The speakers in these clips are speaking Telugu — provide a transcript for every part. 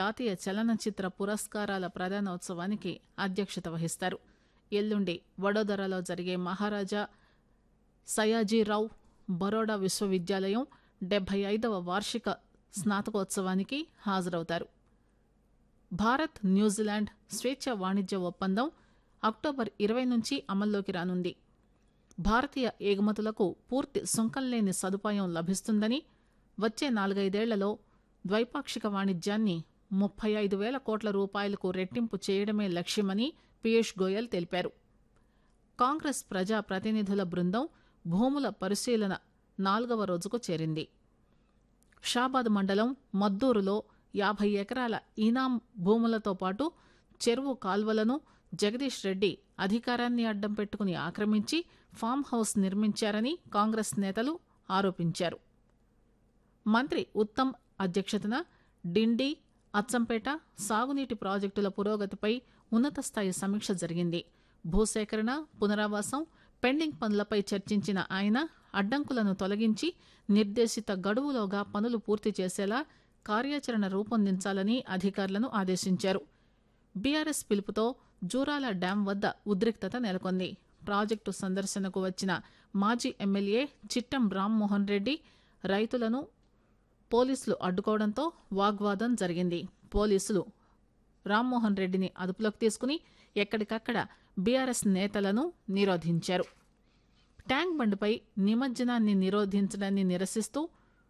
జాతీయ చలనచిత్ర పురస్కారాల ప్రదానోత్సవానికి అధ్యక్షత వహిస్తారు ఎల్లుండి వడోదరలో జరిగే మహారాజా సయాజీరావు బరోడా విశ్వవిద్యాలయం డెబ్బై ఐదవ వార్షిక స్నాతకోత్సవానికి హాజరవుతారు భారత్ న్యూజిలాండ్ స్వేచ్ఛ వాణిజ్య ఒప్పందం అక్టోబర్ ఇరవై నుంచి అమల్లోకి రానుంది భారతీయ ఎగుమతులకు పూర్తి సుంకం లేని సదుపాయం లభిస్తుందని వచ్చే నాలుగైదేళ్లలో ద్వైపాక్షిక వాణిజ్యాన్ని ముప్పై ఐదు వేల కోట్ల రూపాయలకు రెట్టింపు చేయడమే లక్ష్యమని పీయూష్ గోయల్ తెలిపారు కాంగ్రెస్ ప్రజా ప్రతినిధుల బృందం భూముల పరిశీలన నాలుగవ రోజుకు చేరింది షాబాద్ మండలం మద్దూరులో యాభై ఎకరాల ఈనాం భూములతో పాటు చెరువు కాల్వలను జగదీష్ రెడ్డి అధికారాన్ని అడ్డం పెట్టుకుని ఆక్రమించి ఫామ్ హౌస్ నిర్మించారని కాంగ్రెస్ నేతలు ఆరోపించారు మంత్రి ఉత్తమ్ అధ్యక్షతన డిండి అచ్చంపేట సాగునీటి ప్రాజెక్టుల పురోగతిపై ఉన్నత స్థాయి సమీక్ష జరిగింది భూసేకరణ పునరావాసం పెండింగ్ పనులపై చర్చించిన ఆయన అడ్డంకులను తొలగించి నిర్దేశిత గడువులోగా పనులు పూర్తి చేసేలా కార్యాచరణ రూపొందించాలని అధికారులను ఆదేశించారు బీఆర్ఎస్ పిలుపుతో జూరాల డ్యాం వద్ద ఉద్రిక్తత నెలకొంది ప్రాజెక్టు సందర్శనకు వచ్చిన మాజీ ఎమ్మెల్యే చిట్టం రామ్మోహన్ రెడ్డి రైతులను పోలీసులు అడ్డుకోవడంతో వాగ్వాదం జరిగింది పోలీసులు రామ్మోహన్ రెడ్డిని అదుపులోకి తీసుకుని ఎక్కడికక్కడ బీఆర్ఎస్ నేతలను నిరోధించారు ట్యాంక్ బండ్పై నిమజ్జనాన్ని నిరోధించడాన్ని నిరసిస్తూ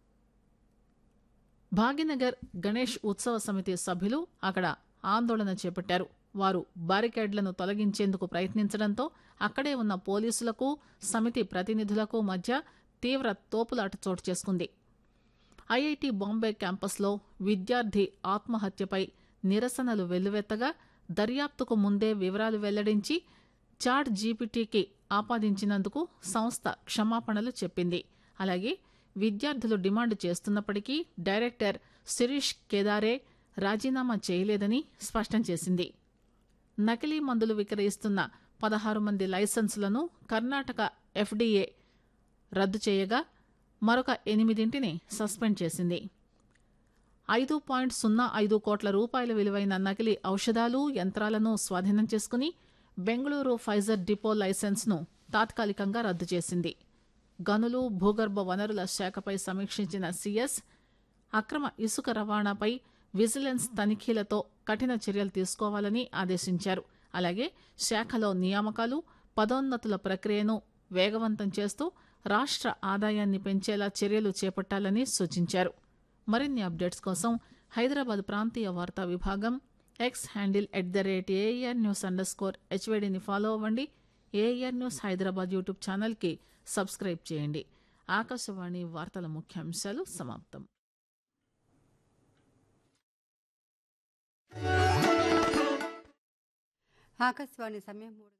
భాగ్యనగర్ గణేష్ ఉత్సవ సమితి సభ్యులు అక్కడ ఆందోళన చేపట్టారు వారు బారికేడ్లను తొలగించేందుకు ప్రయత్నించడంతో అక్కడే ఉన్న పోలీసులకు సమితి ప్రతినిధులకు మధ్య తీవ్ర తోపులాట చోటు చేసుకుంది ఐఐటి బాంబే క్యాంపస్లో విద్యార్థి ఆత్మహత్యపై నిరసనలు వెల్లువెత్తగా దర్యాప్తుకు ముందే వివరాలు వెల్లడించి చాట్ జీపీటీకి ఆపాదించినందుకు సంస్థ క్షమాపణలు చెప్పింది అలాగే విద్యార్థులు డిమాండ్ చేస్తున్నప్పటికీ డైరెక్టర్ శిరీష్ కేదారే రాజీనామా చేయలేదని స్పష్టం చేసింది నకిలీ మందులు విక్రయిస్తున్న పదహారు మంది లైసెన్సులను కర్ణాటక ఎఫ్డీఏ రద్దు చేయగా మరొక ఎనిమిదింటిని సస్పెండ్ చేసింది ఐదు పాయింట్ సున్నా ఐదు కోట్ల రూపాయల విలువైన నకిలీ ఔషధాలు యంత్రాలను స్వాధీనం చేసుకుని బెంగళూరు ఫైజర్ డిపో లైసెన్స్ను తాత్కాలికంగా రద్దు చేసింది గనులు భూగర్భ వనరుల శాఖపై సమీక్షించిన సీఎస్ అక్రమ ఇసుక రవాణాపై విజిలెన్స్ తనిఖీలతో కఠిన చర్యలు తీసుకోవాలని ఆదేశించారు అలాగే శాఖలో నియామకాలు పదోన్నతుల ప్రక్రియను వేగవంతం చేస్తూ రాష్ట్ర ఆదాయాన్ని పెంచేలా చర్యలు చేపట్టాలని సూచించారు మరిన్ని అప్డేట్స్ కోసం హైదరాబాద్ ప్రాంతీయ వార్తా విభాగం X handle at the rate AIR news underscore హెచ్వేడిని ఫాలో అవ్వండి ఏఆర్ న్యూస్ హైదరాబాద్ యూట్యూబ్ ఛానల్కి సబ్స్క్రైబ్ చేయండి ఆకాశవాణి వార్తల ముఖ్యాంశాలు సమాప్తం ఆకాశవాణి సమయం మూడు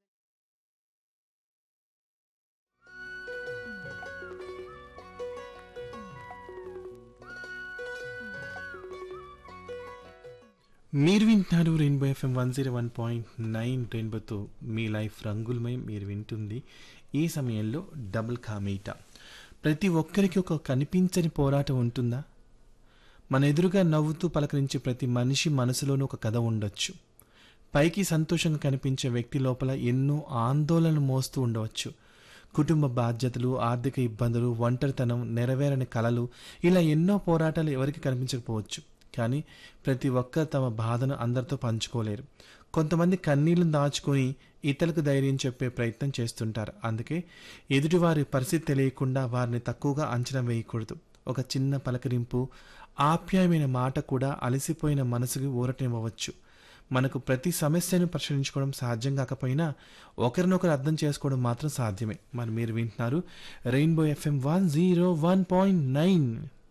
మీరు వింటున్నారు rainbow FM one zero one point nine రెయిన్బోతో మీ లైఫ్ రంగులమై మీరు వింటుంది ఈ సమయంలో డబుల్ కామీట ప్రతి ఒక్కరికి ఒక కనిపించని పోరాటం ఉంటుందా మన ఎదురుగా నవ్వుతూ పలకరించే ప్రతి మనిషి మనసులోనూ ఒక కథ ఉండొచ్చు పైకి సంతోషంగా కనిపించే వ్యక్తి లోపల ఎన్నో ఆందోళనలు మోస్తూ ఉండవచ్చు కుటుంబ బాధ్యతలు ఆర్థిక ఇబ్బందులు ఒంటరితనం నెరవేరని కలలు ఇలా ఎన్నో పోరాటాలు ఎవరికి కనిపించకపోవచ్చు కానీ ప్రతి ఒక్కరు తమ బాధను అందరితో పంచుకోలేరు కొంతమంది కన్నీళ్లను దాచుకొని ఇతరులకు ధైర్యం చెప్పే ప్రయత్నం చేస్తుంటారు అందుకే ఎదుటివారి పరిస్థితి తెలియకుండా వారిని తక్కువగా అంచనా వేయకూడదు ఒక చిన్న పలకరింపు ఆప్యాయమైన మాట కూడా అలసిపోయిన మనసుకి ఊరటనివ్వవచ్చు మనకు ప్రతి సమస్యను పరిశీలించుకోవడం సాధ్యం కాకపోయినా ఒకరినొకరు అర్థం చేసుకోవడం మాత్రం సాధ్యమే మరి మీరు వింటున్నారు rainbow FM one zero one point nine